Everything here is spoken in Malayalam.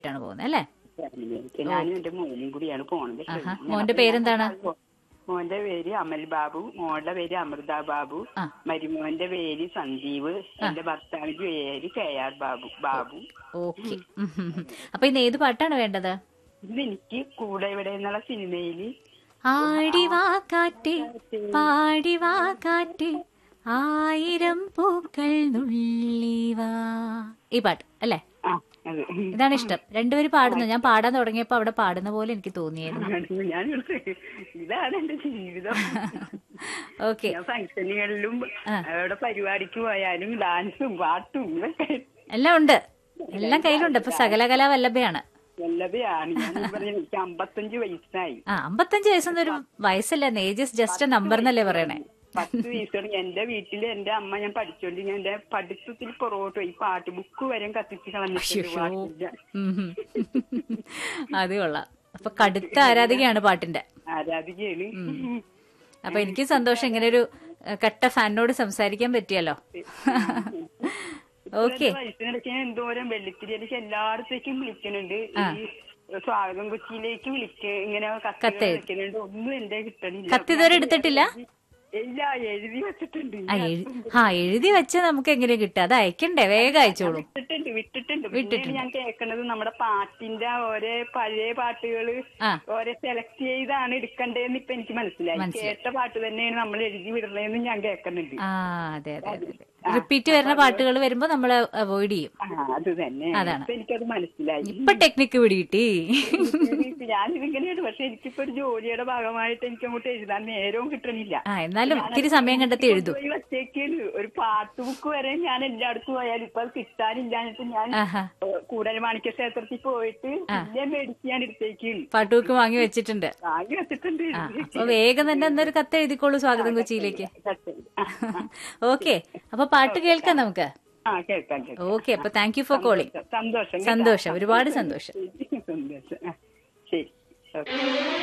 ാണ് പോകുന്നത് അല്ലേ ഫാമിലിയായിട്ട് ഞാനും എന്റെ മോനും കൂടിയാണ് പോണത് ആഹാ. മോന്റെ പേരെന്താണ്? മോന്റെ പേര് അമൽ ബാബു മോളുടെ പേര് അമൃത ബാബു ആ. മരുമോന്റെ പേര് സന്ദീപ് എന്റെ ഭർത്താവിന്റെ പേര് K R Babu Babu okay അപ്പൊ ഇന്ന് ഏത് പാട്ടാണ് വേണ്ടത് ഇത് എനിക്ക് കൂടെ ഇവിടെ എന്നുള്ള സിനിമയില് ആടിവാ കാറ്റ് പാടിവാ കാറ്റ് ആയിരം പൂക്കൾ നുള്ളിവാ ഈ പാട്ട് അല്ലേ ആ അത് ഇതാണ് ഇഷ്ടം രണ്ടുപേരും പാടുന്നു ഞാൻ പാടാൻ തുടങ്ങിയപ്പോ അവിടെ പാടുന്ന പോലെ എനിക്ക് തോന്നിയായിരുന്നു ഞാൻ ഇതാണ് എന്റെ ജീവിതം ഓക്കെ ഞാൻ ഫംഗ്ഷനുകളിലും അവിടെ പരിപാടിക്ക് പോയാലും ഡാൻസും പാട്ടും ഇതൊക്കെ എല്ലാം ഉണ്ട് എല്ലാം കയ്യിലുണ്ട് ഇപ്പൊ സകലകലാ വല്ലഭയാണ് വല്ലഭയാണ് ഞാൻ പറഞ്ഞ എനിക്ക് അമ്പത്തഞ്ച് വയസ്സായി ആ അമ്പത്തഞ്ച് വയസ്സൊന്നും വയസ്സല്ല ഏജ് ജസ്റ്റ് നമ്പർ എന്നല്ലേ പറയണേ പത്ത് വയസ്സാണ് എന്റെ വീട്ടില് എന്റെ അമ്മ ഞാൻ പഠിച്ചോണ്ട് ഞാൻ എന്റെ പഠിത്തത്തിൽ പുറകോട്ട് പോയി പാട്ട് ബുക്ക് വരെ കത്തിച്ച് കളഞ്ഞിട്ടുണ്ട് അയ്യോ. പാട്ടിന്റെ ഉം ഉം. അത് കൊള്ളാം അപ്പൊ കടുത്ത ആരാധികയാണ് പാട്ടിന്റെ ആരാധികയാണ് അപ്പൊ എനിക്ക് സന്തോഷം ഇങ്ങനെ ഒരു ഏഹ്, കട്ട ഫാനിനോട് സംസാരിക്കാൻ പറ്റിയല്ലോ ഓക്കെ വയസ്സിനിടയ്ക്ക് ഞാൻ എന്തോരം വെള്ളിത്തിരിയിലേക്ക് എല്ലായിടത്തേക്കും വിളിക്കുന്നുണ്ട് ഈ സ്വാഗതം കൊച്ചിയിലേക്ക് വിളിക്ക ഇങ്ങനെ കത്തുകൾ കത്തെഴുതി. വിളിക്കുന്നുണ്ട് ഒന്നും എന്റെ കിട്ടണില്ല കത്ത് ഇതുവരെ എടുത്തിട്ടില്ല ഇല്ല എഴുതി വെച്ചിട്ടുണ്ട് ആ എഴു ആ എഴുതി വെച്ച നമുക്ക് എങ്ങനെ കിട്ടുക അത് അയക്കണ്ടേ വേഗം അയച്ചോളൂ വിട്ടിട്ടുണ്ട് വിട്ടിട്ടുണ്ട് പിന്നീട് ഞാൻ കേൾക്കണത് നമ്മുടെ പാട്ടിന്റെ ഓരോ പഴയ പാട്ടുകള് ആ. ഓരോ സെലക്ട് ചെയ്താണ് എടുക്കണ്ടേന്ന് ഇപ്പൊ എനിക്ക് മനസ്സിലായി കേട്ട പാട്ട് തന്നെയാണ് നമ്മൾ എഴുതി വിടണേന്ന് ഞാൻ കേൾക്കുന്നുണ്ട് ആ അതെ അതെ അതെ അതെ റിപ്പീറ്റ് വരുന്ന പാട്ടുകൾ വരുമ്പോ നമ്മൾ അവോയ്ഡ് ചെയ്യും ആ അത് തന്നെ അതാണ്. ഇപ്പൊ എനിക്കത് മനസ്സിലായി ഇപ്പൊ ടെക്നിക്ക് പിടികിട്ടി ഞാനിതിങ്ങനെയാണ് പക്ഷെ എനിക്കിപ്പോ ഒരു ജോലിയുടെ ഭാഗമായിട്ട് എനിക്ക് അങ്ങോട്ട് എഴുതാൻ നേരവും കിട്ടണില്ല ആ എന്നാലും ഇത്തിരി സമയം കണ്ടെത്തി എഴുതും പോയി വച്ചേക്കാണ് ഒരു പാട്ട് ബുക്ക് വരെ ഞാൻ എല്ലായിടത്തും പോയാലും ഇപ്പൊ അത് കിട്ടാനില്ലാഞ്ഞിട്ട് ഞാൻ ആഹാ കൂടൽ മാണിക്യ ക്ഷേത്രത്തിൽ പോയിട്ട് പിന്നെ മേടിച്ച് ഞാൻ എടുത്തേക്കാണ് പാട്ടുബുക്ക് വാങ്ങി വെച്ചിട്ടുണ്ട് വാങ്ങി വെച്ചിട്ടുണ്ട് ആ അപ്പൊ വേഗം തന്നെ എന്നൊരു കത്ത് എഴുതിക്കോളൂ സ്വാഗതം കൊച്ചിയിലേക്ക് ആ, ആ. ഓക്കെ അപ്പൊ പാട്ട് കേൾക്കാം നമുക്ക് ആ കേൾക്കാം കേൾക്കാം ഓക്കെ അപ്പൊ താങ്ക് യു ഫോർ കോളിംഗ് സന്തോഷം കേട്ടോ. സന്തോഷം ഒരുപാട് സന്തോഷം സന്തോഷം ആ, ശരി ഓക്കെ